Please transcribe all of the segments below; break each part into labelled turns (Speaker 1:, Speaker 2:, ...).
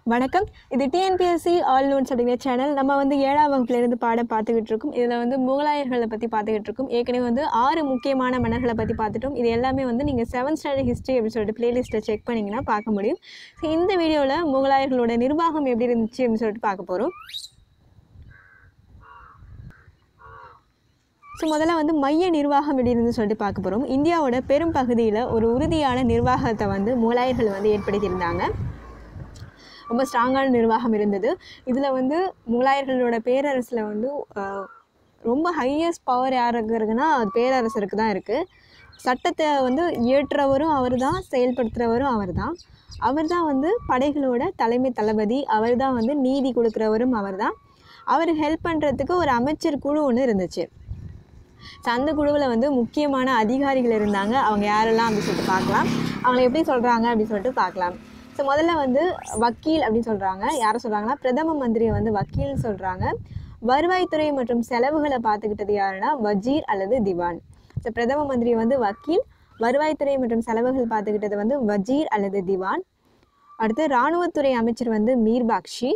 Speaker 1: வணக்கம் இது TNPSC all notes அப்படிங்கிற சேனல் நம்ம வந்து ஏழாம் வகுப்புலேருந்து பாடம் பார்த்துக்கிட்டு இருக்கோம் இதில் வந்து முகலாயர்களை பற்றி பார்த்துக்கிட்டு இருக்கோம் ஏற்கனவே வந்து ஆறு முக்கியமான மன்னர்களை பற்றி பார்த்துட்டோம் இது எல்லாமே வந்து நீங்கள் செவன்த் ஸ்டாண்டர்ட் ஹிஸ்ட்ரி அப்படின்னு சொல்லிட்டு பிளேலிஸ்ட்டை செக் பண்ணிங்கன்னா பார்க்க முடியும் ஸோ இந்த வீடியோவில் முகலாயர்களோட நிர்வாகம் எப்படி இருந்துச்சு அப்படின்னு சொல்லிட்டு பார்க்க போகிறோம் ஸோ முதல்ல வந்து மைய நிர்வாகம் எப்படி இருந்துன்னு சொல்லிட்டு பார்க்க போகிறோம் இந்தியாவோட பெரும் பகுதியில் ஒரு உறுதியான நிர்வாகத்தை வந்து முகலாயர்கள் வந்து ஏற்படுத்தியிருந்தாங்க ரொம்ப ஸ்ட்ராங்கான நிர்வாகம் இருந்தது இதில் வந்து முகலாயர்களோட பேரரசில் வந்து ஆஹ், ரொம்ப ஹையஸ்ட் பவர் யாருக்கு இருக்குன்னா அது பேரரசருக்கு தான் இருக்குது சட்டத்தை வந்து இயற்றுறவரும் அவர் தான் செயல்படுத்துகிறவரும் அவர் தான் அவர் தான் வந்து படைகளோட தலைமை தளபதி அவர் தான் வந்து நீதி கொடுக்குறவரும் அவர் தான் அவர் ஹெல்ப் பண்ணுறதுக்கு ஒரு அமைச்சர் குழு ஒன்று இருந்துச்சு ஸோ அந்த குழுவில் வந்து முக்கியமான அதிகாரிகள் இருந்தாங்க அவங்க யாரெல்லாம் அப்படின்னு சொல்லிட்டு பார்க்கலாம் அவங்கள எப்படி சொல்கிறாங்க அப்படின்னு சொல்லிட்டு பார்க்கலாம் ஸோ முதல்ல வந்து வக்கீல் அப்படின்னு சொல்கிறாங்க யாரை சொல்கிறாங்கன்னா பிரதம மந்திரியை வந்து வக்கீல்னு சொல்கிறாங்க வருவாய்த்துறை மற்றும் செலவுகளை பார்த்துக்கிட்டது யாருன்னா வஜீர் அல்லது திவான் ஸோ பிரதம மந்திரி வந்து வக்கீல் வருவாய்த்துறை மற்றும் செலவுகள் பார்த்துக்கிட்டது வந்து வஜீர் அல்லது திவான் அடுத்து இராணுவத்துறை அமைச்சர் வந்து மீர்பாக்ஷி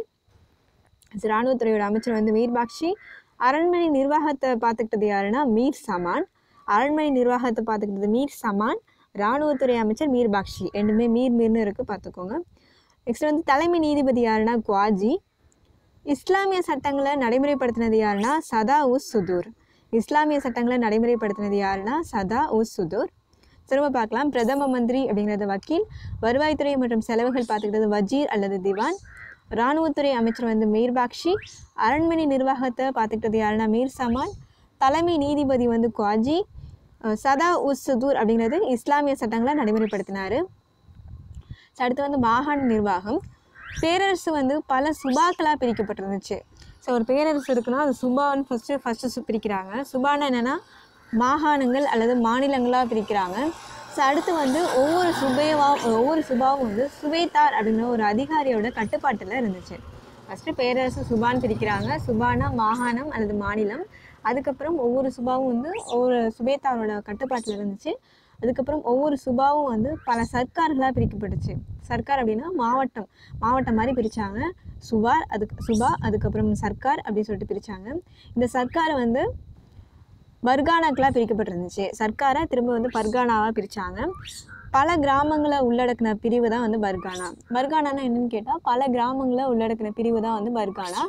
Speaker 1: ஸோ இராணுவத்துறையோட அமைச்சர் வந்து மீர்பாக்ஷி அரண்மனை நிர்வாகத்தை பார்த்துக்கிட்டது யாருன்னா மீர் சமான் அரண்மனை நிர்வாகத்தை பார்த்துக்கிட்டது மீர் சமான் இராணுவத்துறை அமைச்சர் மீர்பாக்ஷி ரெண்டுமே மீர் மீர்னு இருக்குது பார்த்துக்கோங்க நெக்ஸ்ட் வந்து தலைமை நீதிபதி யாருன்னா குவாஜி இஸ்லாமிய சட்டங்களை நடைமுறைப்படுத்தினது யாருன்னா சதா உஸ் சுதூர் இஸ்லாமிய சட்டங்களை நடைமுறைப்படுத்தினது யாருன்னா சதா உஸ் சுதூர் திரும்ப பார்க்கலாம் பிரதம மந்திரி அப்படிங்கிறது வக்கீல் வருவாய்த்துறை மற்றும் செலவுகள் பார்த்துக்கிட்டது வஜீர் அல்லது திவான் இராணுவத்துறை அமைச்சர் வந்து மீர்பாக்ஷி அரண்மனை நிர்வாகத்தை பார்த்துக்கிட்டது யாருன்னா மீர் சமான் தலைமை நீதிபதி வந்து குவாஜி அஹ் சதா உஸ் சுதூர் அப்படிங்கிறது இஸ்லாமிய சட்டங்களை நடைமுறைப்படுத்தினார் அடுத்து வந்து மாகாண நிர்வாகம் பேரரசு வந்து பல சுபாக்களாக பிரிக்கப்பட்டிருந்துச்சு ஸோ ஒரு பேரரசு இருக்குன்னா அது சுபான்னு ஃபஸ்ட்டு ஃபஸ்ட்டு பிரிக்கிறாங்க சுபான்னா என்னென்னா மாகாணங்கள் அல்லது மாநிலங்களாக பிரிக்கிறாங்க ஸோ அடுத்து வந்து ஒவ்வொரு சுபேவா ஒவ்வொரு சுபாவும் வந்து சுபேதார் அப்படின்ற ஒரு அதிகாரியோட கட்டுப்பாட்டில் இருந்துச்சு ஃபஸ்ட்டு பேரரசு சுபான்னு பிரிக்கிறாங்க சுபானா மாகாணம் அல்லது மாநிலம் அதுக்கப்புறம் ஒவ்வொரு சுபாவும் வந்து ஒவ்வொரு சுபேதாரோட கட்டுப்பாட்டில் இருந்துச்சு அதுக்கப்புறம் ஒவ்வொரு சுபாவும் வந்து பல சர்க்கார்களாக பிரிக்கப்பட்டுச்சு சர்க்கார் அப்படின்னா மாவட்டம் மாவட்டம் மாதிரி பிரித்தாங்க சுபார் அதுக்கு சுபா அதுக்கப்புறம் சர்க்கார் அப்படின்னு சொல்லிட்டு பிரித்தாங்க இந்த சர்க்கார் வந்து பர்கானாக்களாக பிரிக்கப்பட்டிருந்துச்சு சர்க்காரை திரும்ப வந்து பர்கானாவாக பிரித்தாங்க பல கிராமங்களை உள்ளடக்கின பிரிவு தான் வந்து பர்கானா பர்கானானா என்னன்னு கேட்டால் பல கிராமங்களை உள்ளடக்கின பிரிவு தான் வந்து பர்கானா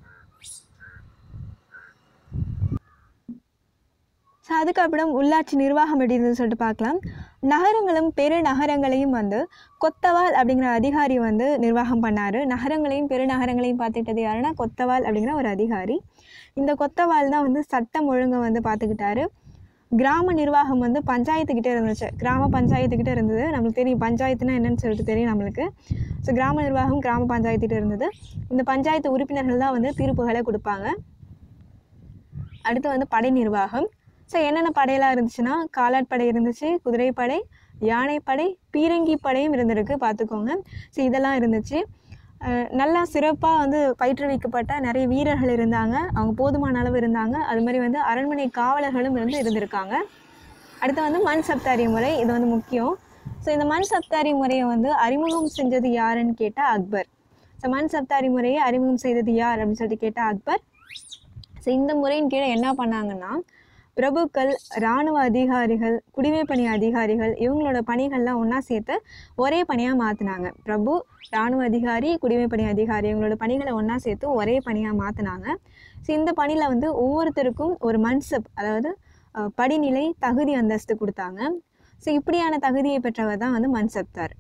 Speaker 1: ஸோ அதுக்கப்புறம் உள்ளாட்சி நிர்வாகம் எப்படி இருந்ததுன்னு சொல்லிட்டு பார்க்கலாம் நகரங்களும் பெருநகரங்களையும் வந்து கொத்தவால் அப்படிங்கிற அதிகாரி வந்து நிர்வாகம் பண்ணார் நகரங்களையும் பெருநகரங்களையும் பார்த்துக்கிட்டது யாருன்னா கொத்தவால் அப்படிங்கிற ஒரு அதிகாரி இந்த கொத்தவால் தான் வந்து சட்டம் ஒழுங்கை வந்து பார்த்துக்கிட்டாரு கிராம நிர்வாகம் வந்து பஞ்சாயத்துக்கிட்டே இருந்துச்சு கிராம பஞ்சாயத்துக்கிட்டே இருந்தது நம்மளுக்கு தெரியும் பஞ்சாயத்துனா என்னன்னு சொல்லிட்டு தெரியும் நம்மளுக்கு ஸோ கிராம நிர்வாகம் கிராம பஞ்சாயத்துக்கிட்ட இருந்தது இந்த பஞ்சாயத்து உறுப்பினர்கள் தான் வந்து தீர்ப்புகளை கொடுப்பாங்க அடுத்து வந்து படை நிர்வாகம் ஸோ என்னென்ன படையெல்லாம் இருந்துச்சுன்னா காலாட்படை இருந்துச்சு குதிரைப்படை யானைப்படை பீரங்கி படையும் இருந்திருக்கு பார்த்துக்கோங்க ஸோ இதெல்லாம் இருந்துச்சு அஹ் நல்லா சிறப்பாக வந்து பயிற்றுவிக்கப்பட்ட நிறைய வீரர்கள் இருந்தாங்க அவங்க போதுமான அளவு இருந்தாங்க அது மாதிரி வந்து அரண்மனை காவலர்களும் வந்து இருந்திருக்காங்க அடுத்து வந்து மண் சப்தாரி முறை இது வந்து முக்கியம் ஸோ இந்த மண் சப்தாரி முறையை வந்து அறிமுகம் செஞ்சது யாருன்னு கேட்டால் அக்பர் ஸோ மண் சப்தாரி முறையை அறிமுகம் செய்தது யார் அப்படின்னு சொல்லிட்டு கேட்டால் அக்பர் ஸோ இந்த முறையின் கீழே என்ன பண்ணாங்கன்னா பிரபுக்கள் இராணுவ அதிகாரிகள் குடிமைப்பணி அதிகாரிகள் இவங்களோட பணிகள்லாம் ஒன்றா சேர்த்து ஒரே பணியாக மாற்றினாங்க பிரபு இராணுவ அதிகாரி குடிமைப்பணி அதிகாரி இவங்களோட பணிகளை ஒன்றா சேர்த்து ஒரே பணியாக மாற்றினாங்க ஸோ இந்த பணியில் வந்து ஒவ்வொருத்தருக்கும் ஒரு மன்சப் அதாவது அஹ், படிநிலை தகுதி அந்தஸ்து கொடுத்தாங்க ஸோ இப்படியான தகுதியை பெற்றவர் தான் வந்து மன்சப்தார்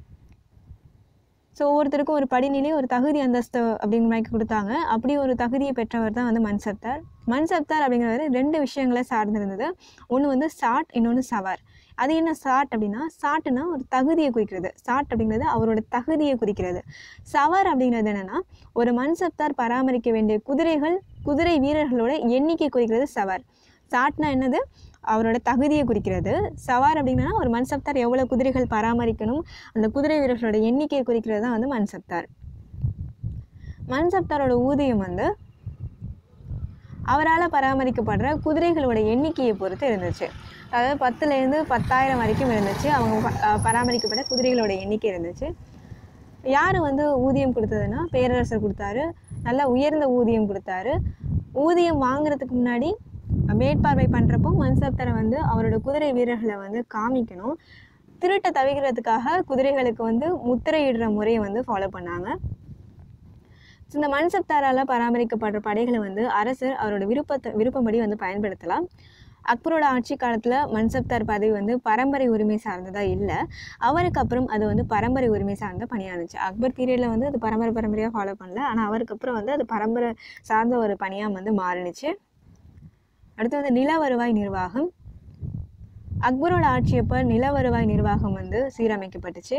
Speaker 1: ஸோ ஒவ்வொருத்தருக்கும் ஒரு படிநிலை ஒரு தகுதி அந்தஸ்து அப்படிங்கிற மாதிரி கொடுத்தாங்க அப்படி ஒரு தகுதியை பெற்றவர் தான் வந்து மன்சப்தார் மன்சப்தார் அப்படிங்கிறவர் ரெண்டு விஷயங்களை சார்ந்திருந்தது ஒன்று வந்து சாட் இன்னொன்று சவார் அது என்ன சாட் அப்படின்னா சாட்டுனா ஒரு தகுதியை குறிக்கிறது சாட் அப்படிங்கிறது அவரோட தகுதியை குறிக்கிறது சவார் அப்படிங்கிறது என்னென்னா ஒரு மன்சப்தார் பராமரிக்க வேண்டிய குதிரைகள் குதிரை வீரர்களோட எண்ணிக்கை குறிக்கிறது சவார் சாட்னா என்னது அவரோட தகுதியை குறிக்கிறது சவார் அப்படின்னா ஒரு மன்சப்தார் எவ்வளோ குதிரைகள் பராமரிக்கணும் அந்த குதிரை வீரர்களோட எண்ணிக்கையை குறிக்கிறது தான் வந்து மன்சப்தார் மன்சப்தாரோட ஊதியம் வந்து அவரால் பராமரிக்கப்படுற குதிரைகளோட எண்ணிக்கையை பொறுத்து இருந்துச்சு அதாவது பத்துலேருந்து பத்தாயிரம் வரைக்கும் இருந்துச்சு அவங்க ப- அஹ் பராமரிக்கப்பட்ட குதிரைகளோட எண்ணிக்கை இருந்துச்சு யார் வந்து ஊதியம் கொடுத்ததுன்னா பேரரசர் கொடுத்தாரு நல்ல உயர்ந்த ஊதியம் கொடுத்தாரு ஊதியம் வாங்குறதுக்கு முன்னாடி மேற்பார்வை பண்ணுறப்போ மன்சப்தரை வந்து அவரோட குதிரை வீரர்களை வந்து காமிக்கணும் திருட்டை தவிர்க்கிறதுக்காக குதிரைகளுக்கு வந்து முத்திரையிடுற முறையை வந்து ஃபாலோ பண்ணாங்க ஸோ இந்த மன்சப்தாரால் பராமரிக்கப்படுற படைகளை வந்து அரசர் அவரோட விருப்பத்தை விருப்பப்படி வந்து பயன்படுத்தலாம் அக்பரோட ஆட்சி காலத்தில் மன்சப்தார் பதவி வந்து பரம்பரை உரிமை சார்ந்ததாக இல்லை அவருக்கு அப்புறம் அது வந்து பரம்பரை உரிமை சார்ந்த பணியாக இருந்துச்சு அக்பர் பீரியடில் வந்து அது பரம்பரை பரம்பரையாக ஃபாலோ பண்ணல ஆனால் அவருக்கு அப்புறம் வந்து அது பரம்பரை சார்ந்த ஒரு பணியாக வந்து மாறினுச்சு அடுத்து வந்து நில வருவாய் நிர்வாகம் அக்பரோட ஆட்சியப்போ நில வருவாய் நிர்வாகம் வந்து சீரமைக்கப்பட்டுச்சு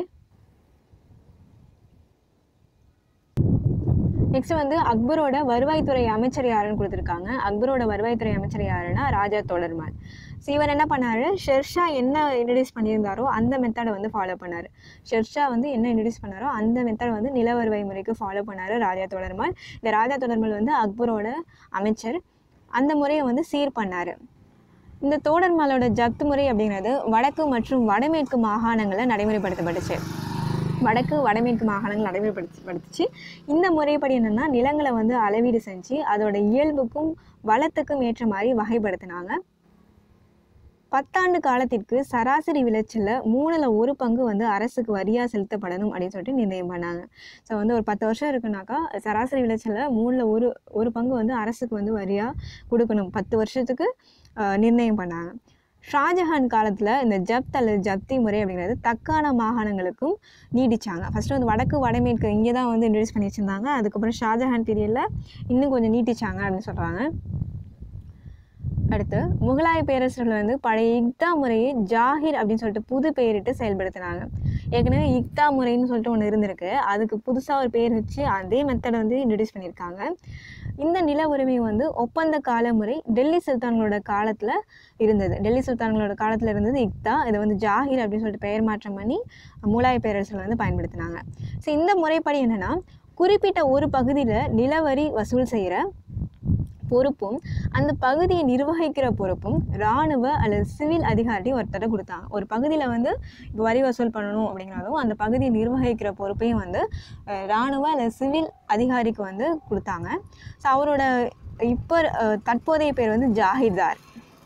Speaker 1: நெக்ஸ்ட் வந்து அக்பரோட வருவாய்த்துறை அமைச்சர் யாருன்னு கொடுத்துருக்காங்க அக்பரோட வருவாய்த்துறை அமைச்சர் யாருன்னா ராஜா தோழர்மால் ஸோ இவர் என்ன பண்ணாரு ஷெர்ஷா என்ன இன்ட்ரடியூஸ் பண்ணியிருந்தாரோ அந்த மெத்தடை வந்து ஃபாலோ பண்ணார் ஷெர்ஷா வந்து என்ன இன்ட்ரடியூஸ் பண்ணாரோ அந்த மெத்தடை வந்து நில வருவாய் முறைக்கு ஃபாலோ பண்ணார் ராஜா தோழர்மால் இந்த ராஜா தோழர்மால் வந்து அக்பரோட அமைச்சர் அந்த முறையை வந்து சீர் பண்ணார் இந்த தோடர்மாலோட ஜப்து முறை அப்படிங்கிறது வடக்கு மற்றும் வடமேற்கு மாகாணங்களில் நடைமுறைப்படுத்தப்பட்டுச்சு வடக்கு வடமேற்கு மாகாணங்கள் நடைமுறைப்படுத்தப்படுத்துச்சு இந்த முறைப்படி என்னென்னா நிலங்களை வந்து அளவீடு செஞ்சு அதோட இயல்புக்கும் வளத்துக்கும் ஏற்ற மாதிரி வகைப்படுத்தினாங்க பத்தாண்டு காலத்திற்கு சராசரி விளைச்சலில் மூணில் ஒரு பங்கு வந்து அரசுக்கு வரியாக செலுத்தப்படணும் அப்படின்னு சொல்லிட்டு நிர்ணயம் பண்ணாங்க ஸோ வந்து ஒரு பத்து வருஷம் இருக்குனாக்கா சராசரி விளைச்சலில் மூணில் ஒரு ஒரு பங்கு வந்து அரசுக்கு வந்து வரியாக கொடுக்கணும் பத்து வருஷத்துக்கு ஆஹ், நிர்ணயம் பண்ணாங்க ஷாஜஹான் காலத்தில் இந்த ஜப்த் அல்லது ஜப்தி முறை அப்படிங்கிறது தக்கான மாகாணங்களுக்கும் நீடிச்சாங்க ஃபஸ்ட்டு வந்து வடக்கு வடமேற்கு இங்கே தான் வந்து இன்ட்ரடியூஸ் பண்ணி வச்சுருந்தாங்க அதுக்கப்புறம் ஷாஜஹான் பீரியடில் இன்னும் கொஞ்சம் நீட்டிச்சாங்க அப்படின்னு சொல்கிறாங்க அடுத்து முகலாய பேரரசர்கள் வந்து பழைய இக்தா முறையை ஜாகிர் அப்படின்னு சொல்லிட்டு புது பெயரிட்டு செயல்படுத்தினாங்க ஏற்கனவே இக்தா முறைன்னு சொல்லிட்டு ஒன்று இருந்திருக்கு அதுக்கு புதுசாக ஒரு பேர் வச்சு அதே மெத்தடை வந்து இன்ட்ரடியூஸ் பண்ணியிருக்காங்க இந்த நில உரிமை வந்து ஒப்பந்த கால முறை டெல்லி சுல்தான்களோட காலத்தில் இருந்தது டெல்லி சுல்தான்களோட காலத்தில் இருந்தது இக்தா இதை வந்து ஜாகிர் அப்படின்னு சொல்லிட்டு பெயர் மாற்றம் பண்ணி முகலாய பேரரசர்கள் வந்து பயன்படுத்தினாங்க ஸோ இந்த முறைப்படி என்னென்னா குறிப்பிட்ட ஒரு பகுதியில் நிலவரி வசூல் செய்கிற பொறுப்பும் அந்த பகுதியை நிர்வகிக்கிற பொறுப்பும் இராணுவ அல்லது சிவில் அதிகாரி ஒருத்தரை கொடுத்தாங்க ஒரு பகுதியில் வந்து இப்போ வரி வசூல் பண்ணணும் அப்படிங்கிறதும் அந்த பகுதியை நிர்வகிக்கிற பொறுப்பையும் வந்து அஹ், இராணுவ அல்லது சிவில் அதிகாரிக்கு வந்து கொடுத்தாங்க ஸோ அவரோட இப்போ அஹ், தற்போதைய பேர் வந்து ஜாகிர்தார்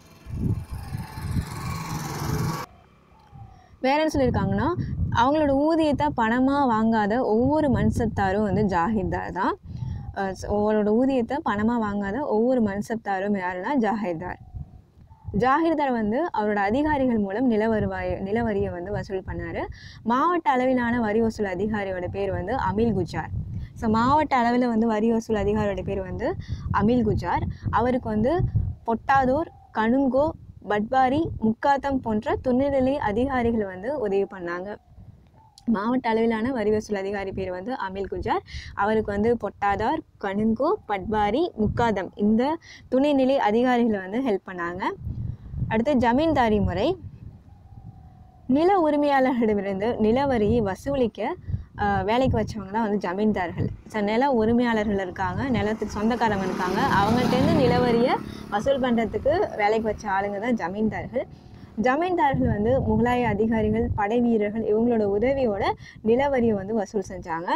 Speaker 1: வேற என்ன சொல்லியிருக்காங்கன்னா அவங்களோட ஊதியத்தை பணமாக வாங்காத ஒவ்வொரு மன்சப்தாரும் வந்து ஜாகிர்தார் தான் அஹ் ஸ் அவரோட ஊதியத்தை பணமாக வாங்காத ஒவ்வொரு மன்சப்தாரும் யாருன்னா ஜாகிர்தார் ஜாகிர்தார் வந்து அவரோட அதிகாரிகள் மூலம் நில வருவாய் நில வரியை வந்து வசூல் பண்ணார் மாவட்ட அளவிலான வரி வசூல் அதிகாரியோட பேர் வந்து அமில் குஜார் ஸோ மாவட்ட அளவில் வந்து வரி வசூல் அதிகாரியோட பேர் வந்து அமில் குஜார் அவருக்கு வந்து பொட்டாதோர் கணுங்கோ பட்பாரி முக்காத்தம் போன்ற துணைநிலை அதிகாரிகள் வந்து உதவி பண்ணாங்க மாவட்ட அளவிலான வரி வசூல் அதிகாரி பேர் வந்து அமில் குஜார் அவருக்கு வந்து பொட்டாதார் கணுங்கோ பட்பாரி முக்காதம் இந்த துணைநிலை அதிகாரிகள் வந்து ஹெல்ப் பண்ணாங்க அடுத்து ஜமீன்தாரி முறை நில உரிமையாளர்களிடமிருந்து நிலவரியை வசூலிக்க ஆஹ், வேலைக்கு வச்சவங்க தான் வந்து ஜமீன்தார்கள் ஸோ நில உரிமையாளர்கள் இருக்காங்க நிலத்துக்கு சொந்தக்காரங்க இருக்காங்க அவங்கள்ட்டேருந்து நிலவரியை வசூல் பண்ணுறதுக்கு வேலைக்கு வச்ச ஆளுங்க தான் ஜமீன்தார்கள் ஜமீன்தார்கள் வந்து முகலாய அதிகாரிகள் படை வீரர்கள் இவங்களோட உதவியோட நிலவரியை வந்து வசூல் செஞ்சாங்க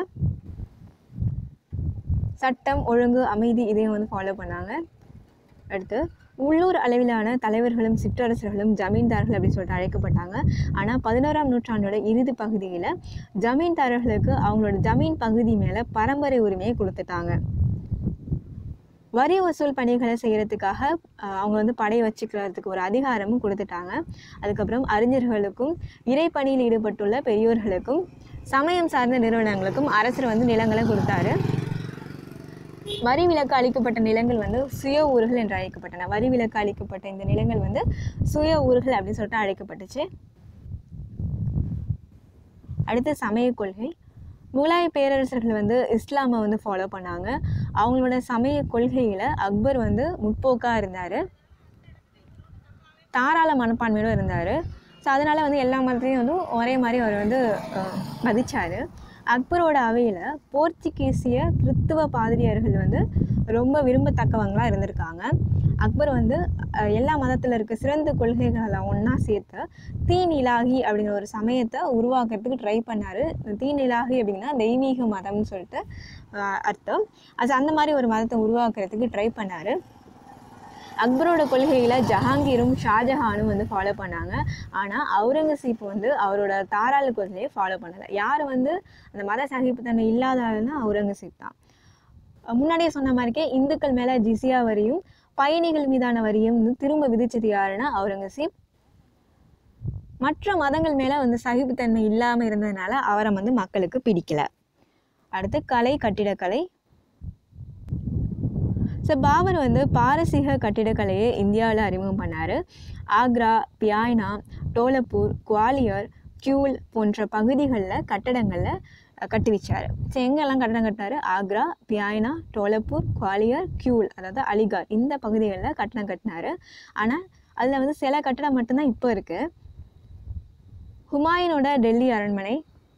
Speaker 1: சட்டம் ஒழுங்கு அமைதி இதையும் வந்து ஃபாலோ பண்ணாங்க அடுத்து உள்ளூர் அளவிலான தலைவர்களும் சிற்றரசர்களும் ஜமீன்தார்கள் அப்படின்னு சொல்லிட்டு அழைக்கப்பட்டாங்க ஆனால் பதினோராம் நூற்றாண்டோட இறுதி பகுதியில் ஜமீன்தாரர்களுக்கு அவங்களோட ஜமீன் பகுதி மேலே பரம்பரை உரிமையை கொடுத்துட்டாங்க வரி வசூல் பணிகளை செய்கிறதுக்காக அஹ், அவங்க வந்து படை வச்சுக்கிறதுக்கு ஒரு அதிகாரமும் கொடுத்துட்டாங்க அதுக்கப்புறம் அறிஞர்களுக்கும் இறைப்பணியில் ஈடுபட்டுள்ள பெரியோர்களுக்கும் சமயம் சார்ந்த நிறுவனங்களுக்கும் அரசர் வந்து நிலங்களை கொடுத்தாரு வரி விலக்கு அளிக்கப்பட்ட நிலங்கள் வந்து சுய ஊர்கள் என்று அழைக்கப்பட்டன வரி விலக்கு அளிக்கப்பட்ட இந்த நிலங்கள் வந்து சுய ஊர்கள் அப்படின்னு சொல்லிட்டு அழைக்கப்பட்டுச்சு அடுத்து சமய கொள்கை முகலாய பேரரசர்கள் வந்து இஸ்லாமை வந்து ஃபாலோ பண்ணாங்க அவங்களோட சமய கொள்கையில் அக்பர் வந்து முற்போக்காக இருந்தார் தாராள மனப்பான்மையோடு இருந்தார் ஸோ அதனால் வந்து எல்லா மதத்தையும் வந்து ஒரே மாதிரி அவர் வந்து மதித்தார் அக்பரோட அவையில் போர்ச்சுகீசிய கிறித்துவ பாதிரியார்கள் வந்து ரொம்ப விரும்பத்தக்கவங்களாக இருந்திருக்காங்க அக்பர் வந்து அஹ், எல்லா மதத்தில் இருக்க சிறந்த கொள்கைகளை ஒன்றா சேர்த்து தீநிலாகி அப்படிங்கிற ஒரு சமயத்தை உருவாக்குறதுக்கு ட்ரை பண்ணார் தீநிலாகி அப்படின்னா தெய்வீக மதம்னு சொல்லிட்டு அஹ், அர்த்தம் அது அந்த மாதிரி ஒரு மதத்தை உருவாக்குறதுக்கு ட்ரை பண்ணார் அக்பரோட கொள்கைகளை ஜஹாங்கீரும் ஷாஜஹானும் வந்து ஃபாலோ பண்ணாங்க ஆனால் அவுரங்கசீப் வந்து அவரோட தாராள கொள்கையை ஃபாலோ பண்ணலை யார் வந்து அந்த மத சகிப்புத்தன்மை இல்லாத ஆளுன்னா அவுரங்கசீப் தான் அஹ் முன்னாடியே சொன்ன மாதிரிக்கே இந்துக்கள் மேலே ஜிசியா வரியும் பயணிகள் மீதான வரியும் வந்து திரும்ப விதிச்சது யாருன்னா அவுரங்கசீப் மற்ற மதங்கள் மேலே வந்து சகிப்புத்தன்மை இல்லாமல் இருந்ததுனால அவரை வந்து மக்களுக்கு பிடிக்கல அடுத்து கலை கட்டிடக்கலை ஸோ பாபர் வந்து பாரசீக கட்டிடக்கலையை இந்தியாவில் அறிமுகம் பண்ணார் ஆக்ரா பியாய்னா டோலப்பூர் குவாலியர் கியூல் போன்ற பகுதிகளில் கட்டடங்களில் அஹ், கட்டி வச்சார் ஸோ எங்கெல்லாம் கட்டடம் கட்டினாரு ஆக்ரா பியாய்னா டோலப்பூர் குவாலியர் கியூல் அதாவது அலிகார் இந்த பகுதிகளில் கட்டடம் கட்டினார் ஆனால் அதில் வந்து சில கட்டடம் மட்டும்தான் இப்போ இருக்குது ஹுமாயூனோட டெல்லி அரண்மனை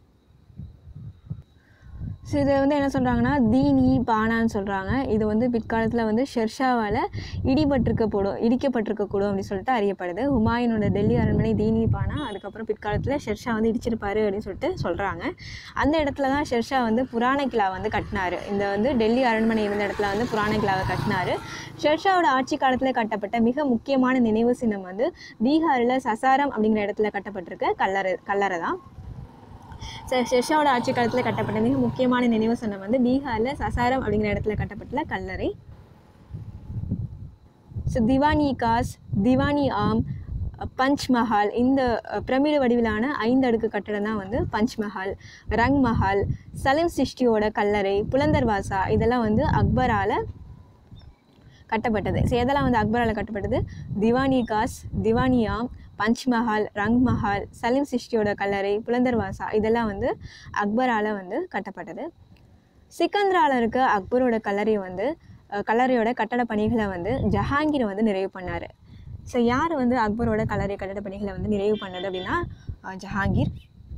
Speaker 1: ஸோ இதை வந்து என்ன சொல்கிறாங்கன்னா தீனி பானான்னு சொல்கிறாங்க இது வந்து பிற்காலத்தில் வந்து ஷெர்ஷாவால் இடிபட்டிருக்கப்படும் இடிக்கப்பட்டிருக்கக்கூடும் அப்படின்னு சொல்லிட்டு அறியப்படுது ஹுமாயூனோட டெல்லி அரண்மனை தீனி பானா அதுக்கப்புறம் பிற்காலத்தில் ஷெர்ஷா வந்து இடிச்சிருப்பாரு அப்படின்னு சொல்லிட்டு சொல்கிறாங்க அந்த இடத்துல தான் ஷெர்ஷா வந்து புராண கிலா வந்து கட்டினாரு இந்த வந்து டெல்லி அரண்மனை இருந்த இடத்துல வந்து புராண கிலாவை கட்டினாரு ஷெர்ஷாவோட ஆட்சி காலத்தில் கட்டப்பட்ட மிக முக்கியமான நினைவு சின்னம் வந்து பீகாரில் சசாரம் அப்படிங்கிற இடத்துல கட்டப்பட்டிருக்க கல்லறை கல்லறை தான் ச- ஷெர்ஷாவோட ஆட்சி காலத்தில் கட்டப்பட்ட மிக முக்கியமான நினைவு சின்னம் வந்து பீகாரில் சசாரம் அப்படிங்கிற இடத்துல கட்டப்பட்ட கல்லறை ஸோ திவானி காஸ் திவானி ஆம் பஞ்ச் மஹால் இந்த அஹ், பிரமிடு வடிவிலான ஐந்து அடுக்கு கட்டடம் தான் வந்து பஞ்ச் மஹால் ரங் மஹால் சலிம் சிஷ்டியோட கல்லறை புலந்தர்வாசா இதெல்லாம் வந்து அக்பரால் கட்டப்பட்டது ஸோ எதெல்லாம் வந்து அக்பரால் கட்டப்பட்டது திவானி காஸ் திவானி ஆம் பஞ்ச் மஹால் ரங் மஹால் சலீம் சிஷ்டியோட கல்லறை புலந்தர்வாசா இதெல்லாம் வந்து அக்பரால் வந்து கட்டப்பட்டது சிக்கந்தரால இருக்க அக்பரோட கல்லறை வந்து அஹ், கல்லறையோட கட்டட பணிகளை வந்து ஜஹாங்கீர் வந்து நிறைவு பண்ணார் ஸோ யார் வந்து அக்பரோட கல்லறை கட்டட பணிகளை வந்து நிறைவு பண்ணது அப்படின்னா அஹ், ஜஹாங்கீர்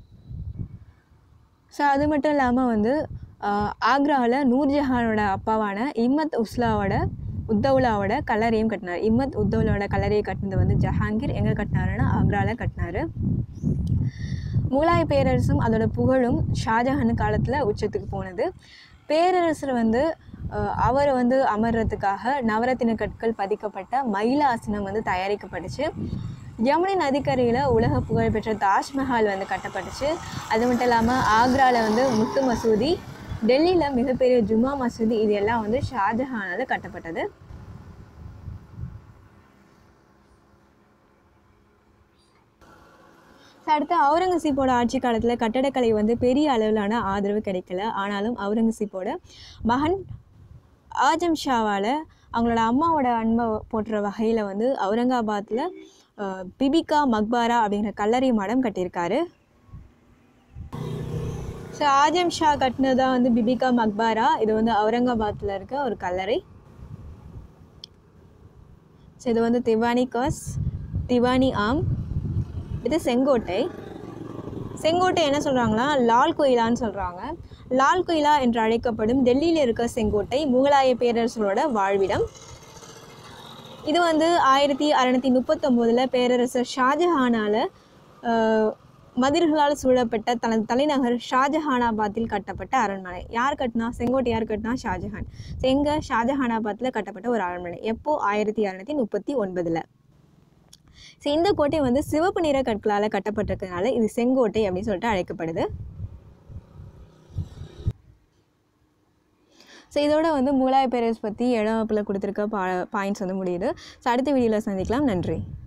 Speaker 1: ஸோ அது மட்டும் இல்லாமல் வந்து ஆக்ராவில் நூர்ஜஹானோட அப்பாவான இம்மத் உஸ்லாவோட உத்தவுலாவோட கல்லறையும் கட்டினார் இம்மத் உத்தவுலாவோட கல்லறையை கட்டினது வந்து ஜஹாங்கீர் எங்கே கட்டினாருன்னா ஆக்ராவில் கட்டினார் முகலாய பேரரசும் அதோட புகழும் ஷாஜஹான் காலத்தில் உச்சத்துக்கு போனது பேரரசர் வந்து அஹ், அவர் வந்து அமர்றதுக்காக நவரத்தின கற்கள் பதிக்கப்பட்ட மயிலாசனம் வந்து தயாரிக்கப்பட்டுச்சு யமுனை நதிக்கரையில் உலக புகழ்பெற்ற தாஜ்மஹால் வந்து கட்டப்பட்டுச்சு அது மட்டும் இல்லாமல் ஆக்ராவில் வந்து முத்து மசூதி டெல்லியில் மிகப்பெரிய ஜும்மா மசூதி இது எல்லாம் வந்து ஷாஜஹானால் கட்டப்பட்டது So, அடுத்து அவுரங்கசீப்போட ஆட்சி காலத்தில் கட்டடக்கலை வந்து பெரிய அளவிலான ஆதரவு கிடைக்கல ஆனாலும் அவுரங்கசீப்போட மகன் ஆஜம் ஷாவால் அவங்களோட அம்மாவோட அன்பை போற்றுற வகையில் வந்து அவுரங்காபாத்தில் அஹ், பிபிகா மக்பாரா அப்படிங்கிற கல்லறை மடம் கட்டியிருக்காரு ஸோ ஆஜம் ஷா கட்டினது தான் வந்து பிபிகா மக்பாரா இது வந்து அவுரங்காபாத்தில் இருக்க ஒரு கல்லறை ஸோ இது வந்து திவானி காஸ் திவானி ஆம் இது செங்கோட்டை செங்கோட்டை என்ன சொல்கிறாங்கன்னா லால் குயிலான்னு சொல்கிறாங்க லால் குயிலா என்று அழைக்கப்படும் டெல்லியில் இருக்க செங்கோட்டை முகலாய பேரரசரோட வாழ்விடம் இது வந்து ஆயிரத்தி அறநூற்றி முப்பத்தொம்போதில் பேரரசர் ஷாஜஹானால் மதில்களால் சூழப்பட்ட தனது தலைநகர் ஷாஜஹானாபாத்தில் கட்டப்பட்ட அரண்மனை யார் கட்டினா செங்கோட்டை யார் கட்டினா ஷாஜஹான் எங்கே ஷாஜஹானாபாத்தில் கட்டப்பட்ட ஒரு அரண்மனை எப்போ ஆயிரத்தி அறநூற்றி முப்பத்தி ஒன்பதில் ஸோ இந்த கோட்டை வந்து சிவப்பு நிற கற்களால் கட்டப்பட்டிருக்கிறதுனால இது செங்கோட்டை அப்படின்னு சொல்லிட்டு அழைக்கப்படுது ஸோ இதோட வந்து முகலாய பேரரசு பற்றி இடம் கொடுத்துருக்க பா பாயிண்ட்ஸ் வந்து முடியுது ஸோ அடுத்த வீடியோவில் சந்திக்கலாம் நன்றி